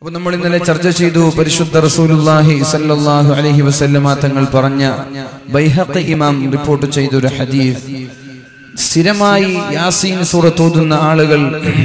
അപ്പൊ നമ്മൾ ഇന്നലെ ചർച്ച ചെയ്തു പരിശുദ്ധ റസൂലുള്ളാഹി സല്ലല്ലാഹു അലൈഹി വസല്ലമ തങ്ങൾ പറഞ്ഞ ബൈഹഖി ഇമാം റിപ്പോർട്ട് ചെയ്ത ഒരു ഹദീസ് സ്ഥിരമായി യാസീൻ സൂറത്ത് ഓതുന്ന ആളുകൾ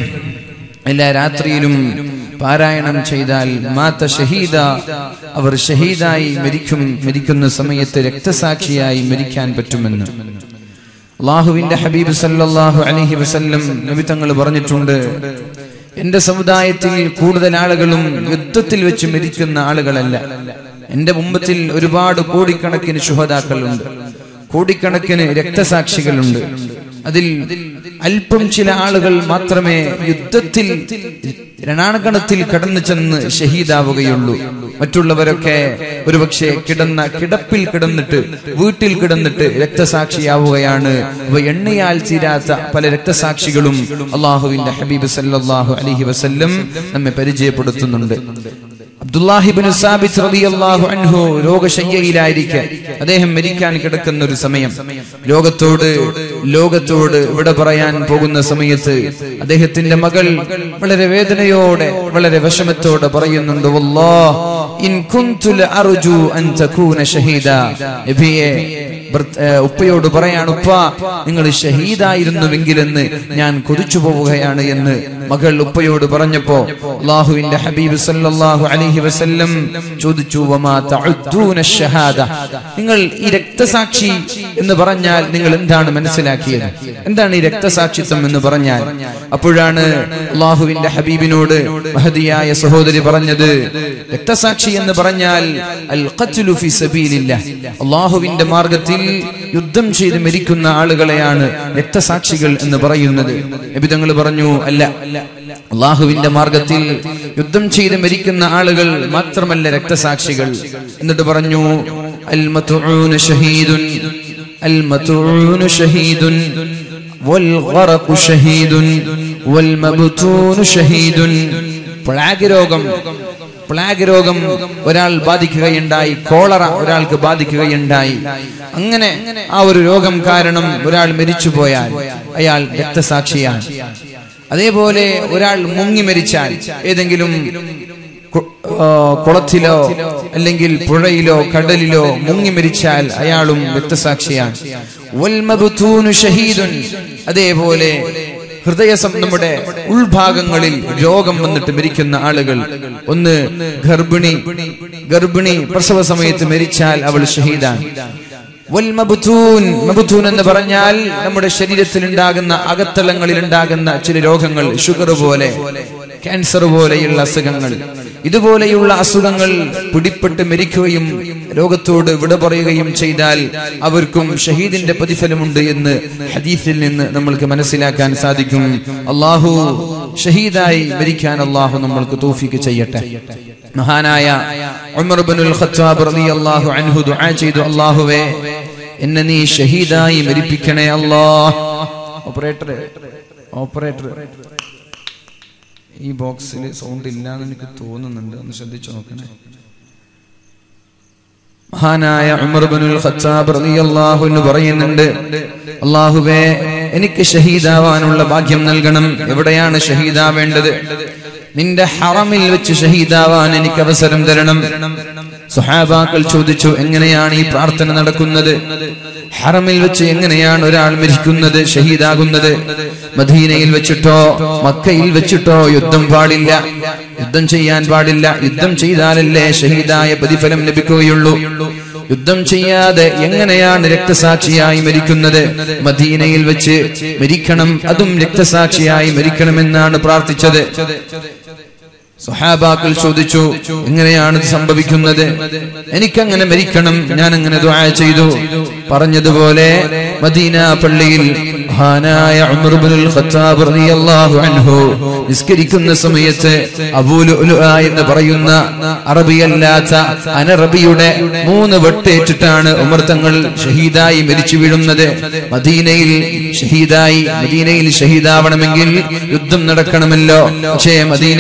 എല്ലാ രാത്രിയിലും പാരായണം ചെയ്താൽ മാത്ത ഷഹീദ അവർ ഷഹീദായി മരിക്കും മരിക്കുന്ന സമയത്ത് രക്തസാക്ഷിയായി മരിക്കാൻ പറ്റുമെന്ന് അള്ളാഹുവിന്റെ ഹബീബ് സല്ലല്ലാഹു അലൈഹി വസല്ലം നബി തങ്ങൾ പറഞ്ഞിട്ടുണ്ട് എന്റെ സമുദായത്തിൽ കൂടുതൽ ആളുകളും യുദ്ധത്തിൽ വെച്ച് മരിക്കുന്ന ആളുകളല്ല എന്റെ മുമ്പത്തിൽ ഒരുപാട് കോടിക്കണക്കിന് ശുഹതാക്കളുണ്ട് കോടിക്കണക്കിന് രക്തസാക്ഷികളുണ്ട് അതിൽ അല്പം ചില ആളുകൾ മാത്രമേ യുദ്ധത്തിൽ രണാങ്കണത്തിൽ കടന്നു ചെന്ന് ഷഹീദാവുകയുള്ളൂ മറ്റുള്ളവരൊക്കെ ഒരുപക്ഷെ കിടന്ന കിടപ്പിൽ കിടന്നിട്ട് വീട്ടിൽ കിടന്നിട്ട് രക്തസാക്ഷിയാവുകയാണ് അവ എണ്ണയാൽ തീരാത്ത പല രക്തസാക്ഷികളും അള്ളാഹുവിന്റെ ഹബീബ് സല്ലല്ലാഹു അലൈഹി വസല്ലം നമ്മെ പരിചയപ്പെടുത്തുന്നുണ്ട് അബ്ദുല്ലാഹിബിന് സാബിത്ത് റളിയല്ലാഹു അൻഹു രോഗശയ്യയിലായിരിക്കെ അദ്ദേഹം മരിക്കാൻ കിടക്കുന്ന ഒരു സമയം ലോകത്തോട് ലോകത്തോട് ഇവിടെ പറയാൻ പോകുന്ന സമയത്ത് അദ്ദേഹത്തിന്റെ മകൾ വളരെ വേദനയോടെ വളരെ വിഷമത്തോടെ പറയുന്നുണ്ട് വല്ലാഹ് ഇൻ കുന്തു ലഅർജു അൻ തകൂന ഷഹീദ നബിയെ ഭർത്ത- ഏഹ് ഉപ്പയോട് പറയാണ് ഉപ്പ നിങ്ങൾ ഷഹീദായിരുന്നുവെങ്കിലെന്ന് ഞാൻ കൊതിച്ചു പോവുകയാണ് എന്ന് മകൾ ഉപ്പയോട് പറഞ്ഞപ്പോ അള്ളാഹുവിന്റെ ഹബീബ് സല്ലല്ലാഹു അലൈഹി വസല്ലം ചോദിച്ചു വമാ തഉദ്ദൂന ഷഹാദ നിങ്ങൾ ഈ രക്തസാക്ഷി എന്ന് പറഞ്ഞാൽ നിങ്ങൾ എന്താണ് മനസ്സിലാക്കിയത് എന്താണ് ഈ രക്തസാക്ഷിത്വം എന്ന് പറഞ്ഞാൽ അപ്പോഴാണ് അള്ളാഹുവിന്റെ ഹബീബിനോട് മഹദിയായ സഹോദരി പറഞ്ഞത് രക്തസാക്ഷി എന്ന് പറഞ്ഞാൽ അൽ ഖത്ലു ഫി സബീലില്ലാഹ് അള്ളാഹുവിന്റെ മാർഗത്തിൽ യുദ്ധം ചെയ്ത് മരിക്കുന്ന ആളുകളെയാണ് രക്തസാക്ഷികൾ എന്ന് പറയുന്നത് നബിതങ്ങൾ പറഞ്ഞു അല്ല അള്ളാഹുവിന്റെ മാർഗത്തിൽ യുദ്ധം ചെയ്ത് മരിക്കുന്ന ആളുകൾ മാത്രമല്ല രക്തസാക്ഷികൾ എന്നിട്ട് പറഞ്ഞു അൽ മത്ഊന ഷഹീദുൻ അൽ മത്ഊന ഷഹീദുൻ والغرق شهيد والمبتون شهيد പ്ലാഗ് രോഗം പ്ലാഗ് രോഗം ഒരാൾ ബാധിക്കുകയുണ്ടായി കോളറ ഒരാൾക്ക് ബാധിക്കുകയുണ്ടായി അങ്ങനെ ആ ഒരു രോഗം കാരണം ഒരാൾ മരിച്ചുപോയാൽ അയാൾ രക്തസാക്ഷിയാണ് അതേപോലെ ഒരാൾ മുങ്ങി മരിച്ചാൽ ഏതെങ്കിലും കു- ആ, കുളത്തിലോ അല്ലെങ്കിൽ പുഴയിലോ കടലിലോ മുങ്ങി മരിച്ചാൽ അയാളും രക്തസാക്ഷിയാണ് വൽമബ്തൂനു ഷഹീദുൻ അതേപോലെ ഹൃദയ സം- നമ്മുടെ ഉൾഭാഗങ്ങളിൽ രോഗം വന്നിട്ട് മരിക്കുന്ന ആളുകൾ ഒന്ന് ഗർഭിണി ഗർഭിണി പ്രസവ സമയത്ത് മരിച്ചാൽ അവൾ ഷഹീദാണ് വൽമബ്തൂൻ മബ്തൂൻ എന്ന് പറഞ്ഞാൽ നമ്മുടെ ശരീരത്തിൽ ഉണ്ടാകുന്ന അകത്തളങ്ങളിൽ ഉണ്ടാകുന്ന ചില രോഗങ്ങൾ ഷുഗർ പോലെ ക്യാൻസർ പോലെയുള്ള അസുഖങ്ങൾ ഇതുപോലെയുള്ള അസുഖങ്ങൾ പിടിപ്പെട്ട് മരിക്കുകയും രോഗത്തോട് വിട പറയുകയും ചെയ്താൽ അവർക്കും ഷഹീദിന്റെ പ്രതിഫലമുണ്ട് എന്ന് ഹദീസിൽ നിന്ന് നമ്മൾക്ക് മനസ്സിലാക്കാൻ സാധിക്കും അള്ളാഹു ഷഹീദായി മരിക്കാൻ അള്ളാഹു നമ്മൾക്ക് തോഫിക്ക് ചെയ്യട്ടെ മഹാനായ ഉമർ ബിനുൽ ഖത്താബ് റളിയല്ലാഹു അൻഹു ദുആ ചെയ്തു അല്ലാഹുവേ എന്നെ നീ ഷഹീദായി മരിപ്പിക്കണേ അല്ലാഹ് ഓപ്പറേറ്റർ ഓപ്പറേറ്റർ ഈ ബോക്സിൽ സൗണ്ട് ഇല്ലാന്ന് എനിക്ക് തോന്നുന്നുണ്ട് ഒന്ന് ശ്രദ്ധിച്ചു നോക്കണേ മഹാനായ ഉമർ ബിനുൽ ഖത്താബ് റളിയല്ലാഹു അൻഹു പറയുന്നുണ്ട് അല്ലാഹുവേ എനിക്ക് ഷഹീദാവാനുള്ള ഭാഗ്യം നൽകണം എവിടെയാണ് ഷഹീദാവേണ്ടത് നിന്റെ ഹറമിൽ വെച്ച് ഷഹീദാവാൻ എനിക്ക് അവസരം തരണം സുഹാബാക്കൾ ചോദിച്ചു എങ്ങനെയാണ് ഈ പ്രാർത്ഥന നടക്കുന്നത് ഹറമിൽ വെച്ച് എങ്ങനെയാണ് ഒരാൾ മരിക്കുന്നത് ഷഹീദാകുന്നത് മദീനയിൽ വെച്ചിട്ടോ മക്കയിൽ വെച്ചിട്ടോ യുദ്ധം പാടില്ല യുദ്ധം ചെയ്യാൻ പാടില്ല യുദ്ധം ചെയ്താലല്ലേ ഷഹീദായ പ്രതിഫലം ലഭിക്കുകയുള്ളൂ യുദ്ധം ചെയ്യാതെ എങ്ങനെയാണ് രക്തസാക്ഷിയായി മരിക്കുന്നത് മദീനയിൽ വെച്ച് മരിക്കണം അതും രക്തസാക്ഷിയായി മരിക്കണമെന്നാണ് പ്രാർത്ഥിച്ചത് സുഹാബാക്കൾ ചോദിച്ചു എങ്ങനെയാണ് ഇത് സംഭവിക്കുന്നത് എനിക്കങ്ങനെ മരിക്കണം ഞാൻ അങ്ങനെ ദുആ ചെയ്തു പറഞ്ഞതുപോലെ മദീന പള്ളിയിൽ മഹാനായ ഉമർ ഇബ്നുൽ ഖത്താബ് റളിയല്ലാഹു അൻഹു നിസ്കരിക്കുന്ന സമയത്ത് അബൂ ലുഅ്ലുഅ എന്ന് പറയുന്ന അറബിയല്ലാത്ത അനറബിയുടെ മൂന്ന് വെട്ടേറ്റിട്ടാണ് ഉമർ തങ്ങൾ ഷഹീദായി മരിച്ചു വീഴുന്നത് മദീനയിൽ ഷഹീദായി മദീനയിൽ ഷഹീദാവണമെങ്കിൽ യുദ്ധം നടക്കണമല്ലോ പക്ഷേ മദീനയിൽ യുദ്ധം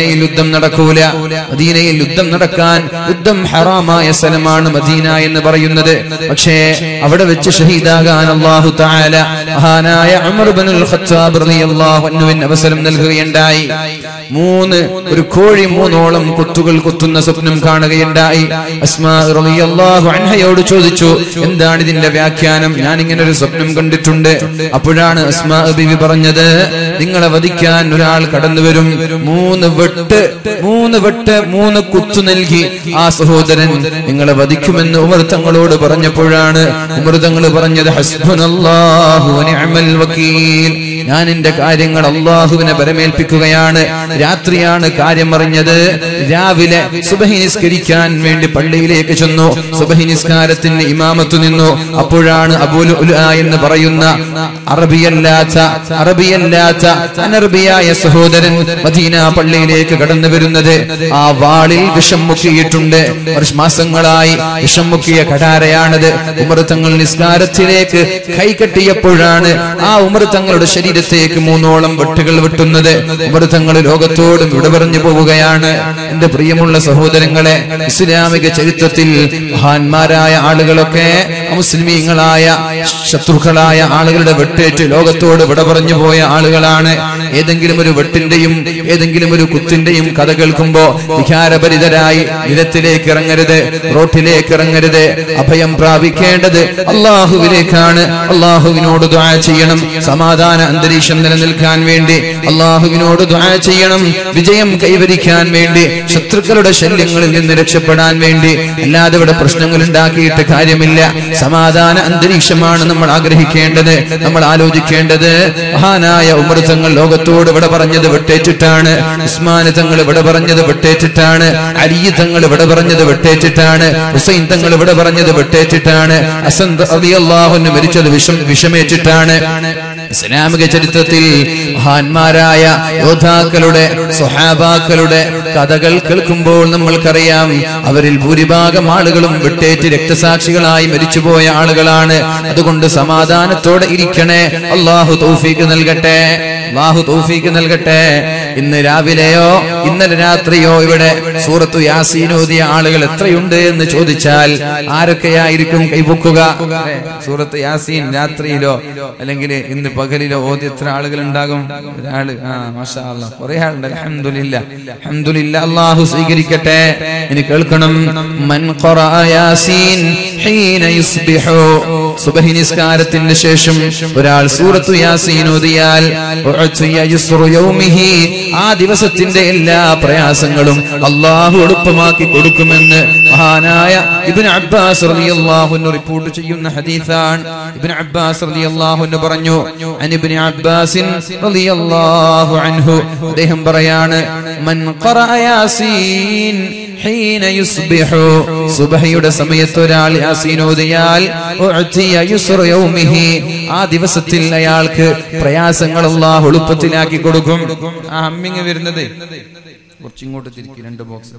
നടക്കൂല മദീനയിൽ യുദ്ധം നടക്കാൻ യുദ്ധം ഹറാമായ സ്ഥലമാണ് മദീന എന്ന് പറയുന്നത് പക്ഷേ അവിടെ വെച്ച് ഷഹീദാകാൻ അള്ളാഹു താല മഹാനായ ഉമർ ഇബ്നുൽ ഖത്താബ് റളിയല്ലാഹു അൻഹുവിന് അവസരം നൽകുകയുണ്ടായി മൂന്ന് ഒരു കോഴി മൂന്നോളം കൊത്തുകൾ കൊത്തുന്ന സ്വപ്നം കാണുകയുണ്ടായി അസ്മാ റളിയല്ലാഹു അൻഹയോട് ചോദിച്ചു എന്താണ് ഇതിന്റെ വ്യാഖ്യാനം ഞാൻ ഇങ്ങനെ ഒരു സ്വപ്നം കണ്ടിട്ടുണ്ട് അപ്പോഴാണ് അസ്മാ ബിവി പറഞ്ഞത് നിങ്ങളെ വധിക്കാൻ ഒരാൾ കടന്നു വരും മൂന്ന് വെട്ട് മൂന്ന് വെട്ട് മൂന്ന് കുത്തു നൽകി ആ സഹോദരൻ നിങ്ങളെ വധിക്കുമെന്ന് ഉമർ തങ്ങളോട് പറഞ്ഞപ്പോഴാണ് ഉമർ തങ്ങൾ പറഞ്ഞത് ഹസ്ബുനല്ലാഹു വനിഅമൽ വക്കീൽ ഞാൻ എന്റെ കാര്യങ്ങൾ അള്ളാഹുവിനെ പരമേൽപ്പിക്കുകയാണ് രാത്രിയാണ് കാര്യം അറിഞ്ഞത് രാവിലെ സുബഹി നിസ്കരിക്കാൻ വേണ്ടി പള്ളിയിലേക്ക് ചെന്നു സുബഹി നിസ്കാരത്തിന് ഇമാമത്തു നിന്നു അപ്പോഴാണ് അബൂൽ ഉല എന്ന് പറയുന്ന അറബിയല്ലാത്ത അറബിയല്ലാത്ത അനർബിയായ സഹോദരൻ മദീന പള്ളിയിലേക്ക് കടന്നു വരുന്നത് ആ വാളിൽ വിഷം മുക്കിയിട്ടുണ്ട് വർഷ- മാസങ്ങളായി വിഷം മുക്കിയ കടാരയാണത് ഉമർ തങ്ങൾ നിസ്കാരത്തിലേക്ക് കൈകെട്ടിയപ്പോഴാണ് ആ ഉമർ തങ്ങളുടെ ശരീരത്തേക്ക് മൂന്നോളം വെട്ടുകൾ വെട്ടുന്നത് ഉമർ തങ്ങൾ ലോകത്തോടും വിട പറഞ്ഞു പോവുകയാണ് എന്റെ പ്രിയമുള്ള സഹോദരങ്ങളെ ഇസ്ലാമിക ചരിത്രത്തിൽ മഹാന്മാരായ ആളുകളൊക്കെ മുസ്ലിമീങ്ങളായ ശത്രുക്കളായ ആളുകളുടെ വെട്ടേറ്റ് ലോകത്തോട് വിട പറഞ്ഞു പോയ ആളുകളാണ് ഏതെങ്കിലും ഒരു വെട്ടിന്റെയും ഏതെങ്കിലും ഒരു കുത്തിന്റെയും കഥ കേൾക്കുമ്പോ വികാരഭരിതരായി നിരത്തിലേക്ക് ഇറങ്ങരുത് റോട്ടിലേക്ക് ഇറങ്ങരുത് അഭയം പ്രാപിക്കേണ്ടത് അള്ളാഹുവിലേക്കാണ് അള്ളാഹുവിനോട് ദ്വാ ചെയ്യണം സമാധാന അന്തരീക്ഷം നിലനിൽക്കാൻ വേണ്ടി അള്ളാഹുവിനോട് ദ്വാ ചെയ്യണം വിജയം കൈവരിക്കാൻ വേണ്ടി ശത്രുക്കളുടെ ശല്യങ്ങളിൽ നിന്ന് രക്ഷപ്പെടാൻ വേണ്ടി അല്ലാതെ ഇവിടെ പ്രശ്നങ്ങൾ ഉണ്ടാക്കിയിട്ട് കാര്യമില്ല സമാധാന അന്തരീക്ഷമാണ് നമ്മൾ ആഗ്രഹിക്കേണ്ടത് നമ്മൾ ആലോചിക്കേണ്ടത് മഹാനായ ഉമർ തങ്ങൾ ലോകത്തോട് ഇവിടെ പറഞ്ഞത് വെട്ടേറ്റിട്ടാണ് ഉസ്മാന് തങ്ങൾ ഇവിടെ പറഞ്ഞത് വെട്ടേറ്റിട്ടാണ് അലി തങ്ങൾ ഇവിടെ പറഞ്ഞത് വെട്ടേറ്റിട്ടാണ് ഹുസൈൻ തങ്ങൾ ഇവിടെ പറഞ്ഞത് വെട്ടേറ്റിട്ടാണ് അസൻ റളിയല്ലാഹുവിന് മരിച്ചത് വിഷം വിഷമേറ്റിട്ടാണ് ഇസ്ലാമിക ചരിത്രത്തിൽ മഹാന്മാരായ യോദ്ധാക്കളുടെ സ്വഹാബാക്കളുടെ കഥകൾ കേൾക്കുമ്പോൾ നമ്മൾക്കറിയാം അവരിൽ ഭൂരിഭാഗം ആളുകളും വെട്ടേറ്റ് രക്തസാക്ഷികളായി മരിച്ചുപോയ ആളുകളാണ് അതുകൊണ്ട് സമാധാനത്തോടെ ഇരിക്കണേ അള്ളാഹു തൗഫീക്ക് നൽകട്ടെ അള്ളാഹു തൗഫീക്ക് നൽകട്ടെ ഇന്ന് രാവിലെയോ ഇന്നലെ രാത്രിയോ ഇവിടെ സൂറത്തു യാസീൻ ഓതിയ ആളുകൾ എത്രയുണ്ട് എന്ന് ചോദിച്ചാൽ ആരൊക്കെയായിരിക്കും കൈപൊക്കുക അല്ലേ? സൂറത്ത് യാസീൻ രാത്രിയിലോ അല്ലെങ്കിൽ ഇന്ന് പകലിലോ ഓതി എത്ര ആളുകൾ ഉണ്ടാകും ഒരാള് ആ മാഷാ അല്ലാ കുറെ ആളുണ്ട് അൽഹംദുലില്ല അൽഹംദുലില്ല അള്ളാഹു സ്വീകരിക്കട്ടെ ഇനി കേൾക്കണം മൻ ഖറഅ യാസീൻ ഹീന യുസ്ബിഹു സുബഹി നിസ്കാരത്തിന് ശേഷം ഒരാൾ സൂറത്തു യാസീൻ ഓതിയാൽ ഉഅ്തിയ യുസ്റു യൗമിഹി ആ ദിവസത്തിന്റെ എല്ലാ പ്രയാസങ്ങളും അള്ളാഹു എളുപ്പമാക്കി കൊടുക്കുമെന്ന് മഹാനായ ഇബ്നു അബ്ബാസ് റളിയല്ലാഹു അൻഹു റിപ്പോർട്ട് ചെയ്യുന്ന ഹദീസാണ് ഇബ്നു അബ്ബാസ് റളിയല്ലാഹു അൻഹു പറഞ്ഞു അൻ ഇബ്നു അബ്ബാസ് റളിയല്ലാഹു അൻഹു അദ്ദേഹം പറയാണ് മൻ ഖറഅ യാസീൻ ഹീന യുസ്ബിഹു സുബ്ഹിയുടെ സമയത്ത് ഒരാൾ യാസീൻ ഓതിയാൽ ഉഅ്തിയ യുസ്റു യൗമിഹി ആ ദിവസത്തിൽ അയാൾക്ക് പ്രയാസങ്ങൾ അല്ലാഹു എളുപ്പത്തിലാക്കി കൊടുക്കും ആ അമ്മിങ് വരുന്നത് കുറച്ചിങ്ങോട്ട് തിരിക്കി രണ്ട് ബോക്സ്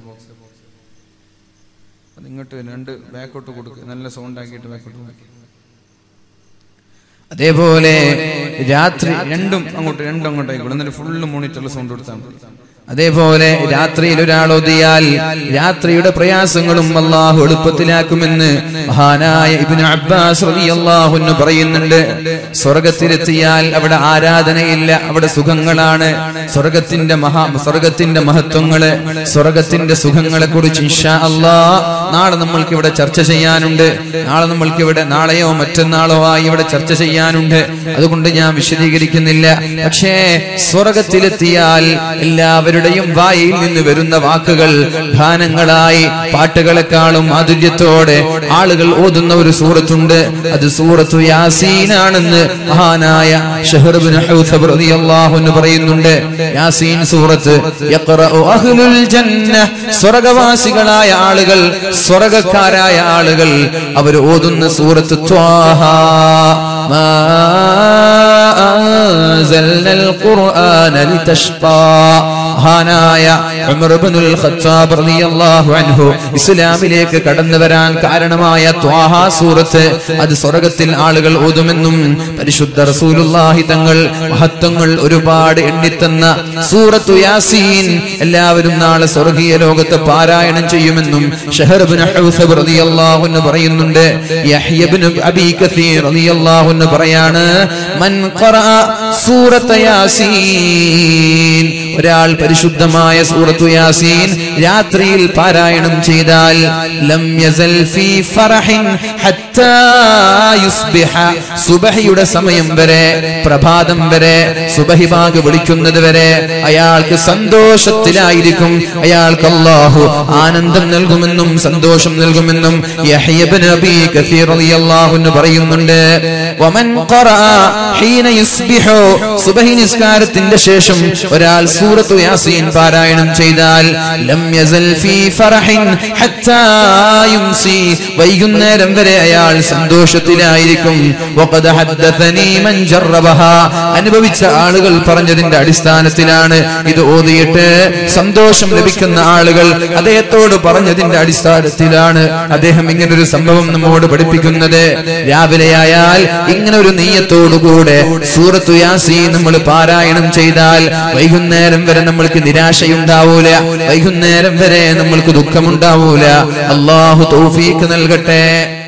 അത് ഇങ്ങോട്ട് വരും. രണ്ട് ബാക്കോട്ട് കൊടുക്കുക നല്ല സൗണ്ട് ആക്കിയിട്ട് ബാക്കോട്ട് കൊടുക്കുക അതേപോലെ രാത്രി രണ്ടും അങ്ങോട്ട് രണ്ടും അങ്ങോട്ട് ആയിക്കോട്ടെ എന്നിട്ട് ഫുള്ള് മോണിറ്ററിൽ സൗണ്ട് കൊടുത്താൽ മതി അതേപോലെ രാത്രിയിൽ ഒരാൾ ഒതിയാൽ രാത്രിയുടെ പ്രയാസങ്ങളും അള്ളാഹു എളുപ്പത്തിലാക്കുമെന്ന് മഹാനായ ഇബ്നു അബ്ബാസ് റളിയല്ലാഹു അൻഹു പറയുന്നുണ്ട് സ്വർഗത്തിലെത്തിയാൽ അവിടെ ആരാധനയില്ല അവിടെ സുഖങ്ങളാണ് സ്വർഗത്തിന്റെ മഹാ സ്വർഗത്തിന്റെ മഹത്വങ്ങള് സ്വർഗത്തിന്റെ സുഖങ്ങളെ കുറിച്ച് ഇൻഷാ അല്ലാ നാളെ നമ്മൾക്ക് ഇവിടെ ചർച്ച ചെയ്യാനുണ്ട് നാളെ നമ്മൾക്ക് ഇവിടെ നാളെയോ മറ്റന്നാളോ ആയി ഇവിടെ ചർച്ച ചെയ്യാനുണ്ട് അതുകൊണ്ട് ഞാൻ വിശദീകരിക്കുന്നില്ല പക്ഷേ സ്വർഗത്തിലെത്തിയാൽ എല്ലാവരുടെയും വായിൽ നിന്ന് വരുന്ന വാക്കുകൾ ഗാനങ്ങളായി പാട്ടുകളെക്കാളും മാധുര്യത്തോടെ ആളുകൾ ഓതുന്ന ഒരു സൂറത്തുണ്ട് അത് സൂറത്തു യാസീനാണെന്ന് മഹാനായ ഷഹ്റബിൻ ഹൗസബ് റളിയല്ലാഹു അൻഹു പറയുന്നുണ്ട് യാസീൻ സൂറത്ത് യഖറഉ അഹ്ലുൽ ജന്ന സ്വർഗവാസികളായ ആളുകൾ സ്വർഗക്കാരായ ആളുകൾ അവർ ഓതുന്ന സൂറത്ത് ത്വാഹ മാ അൻസൽനൽ ഖുർആന ലിതഷ്ഖാ മഹാനായ ഉമർ ഇബ്നുൽ ഖത്താബ് റളിയല്ലാഹു അൻഹു ഇസ്ലാമിലേക്ക് കടന്നു വരാൻ കാരണമായ ത്വാഹ സൂറത്ത് അത് സ്വർഗത്തിൽ ആളുകൾ ഓതുമെന്നും പരിശുദ്ധ റസൂലുള്ളാഹി തങ്ങൾ മഹത്വങ്ങൾ ഒരുപാട് എണ്ണിത്തന്ന സൂറത്തു യാസീൻ എല്ലാവരും നാളെ സ്വർഗീയ ലോകത്ത് പാരായണം ചെയ്യുമെന്നും ഷഹർ ഇബ്നു ഹൗസബ് റളിയല്ലാഹു അൻഹു പറയുന്നുണ്ട് യഹ്യ ഇബ്നു അബീ കസീർ റളിയല്ലാഹു അൻഹു പറയാണ് മൻ ഖറഅ സൂറത്ത യാസീൻ ഒരാൾ പരിശുദ്ധമായ സൂറത്തു യാസീൻ രാത്രിയിൽ പാരായണം ചെയ്താൽ ലം യസൽ ഫീ ഫറഹിൻ ഹത്താ യുസ്ബിഹ സുബഹിയുടെ സമയം വരെ പ്രഭാതം വരെ സുബഹി ബാഗ് വിളിക്കുന്നത് വരെ അയാൾക്ക് സന്തോഷത്തിലായിരിക്കും അയാൾക്ക് അല്ലാഹു ആനന്ദം നൽകുമെന്നും സന്തോഷം നൽകുമെന്നും യഹ്യ ഇബ്നു അബീ കസീർ റളിയല്ലാഹു അൻഹു പറയുന്നുണ്ട് വമൻ ഖറഅ ഹീന യുസ്ബിഹു സുബഹി നിസ്കാരത്തിന്റെ ശേഷം ഒരാൾ സൂറത്തു യാസീൻ പാരായണം ചെയ്താൽ ലം യസൽ ഫീ ഫറഹിൻ ഹത്താ യുംസി വൈകുന്നേരം വരെ അയാൾ സന്തോഷത്തിലായിരിക്കും വഖദ് ഹദ്ദഥനി മൻ ജറബഹ അനുഭവിച്ച ആളുകൾ പറഞ്ഞതിന്റെ അടിസ്ഥാനത്തിലാണ് ഇത് ഓതിയിട്ട് സന്തോഷം ലഭിക്കുന്ന ആളുകൾ അദ്ദേഹത്തോട് പറഞ്ഞതിന്റെ അടിസ്ഥാനത്തിലാണ് അദ്ദേഹം ഇങ്ങനെ ഒരു സംഭവം നമ്മോട് പഠിപ്പിക്കുന്നത് രാവിലെയായാൽ ഇങ്ങനെ ഒരു നെയ്യത്തോടുകൂടെ സൂറത്തു യാസീൻ നമ്മൾ പാരായണം ചെയ്താൽ വൈകുന്നേരം വരെ നമ്മൾക്ക് നിരാശയുണ്ടാവൂല വൈകുന്നേരം വരെ നമ്മൾക്ക് ദുഃഖമുണ്ടാവൂല അള്ളാഹു തൗഫീക്ക് നൽകട്ടെ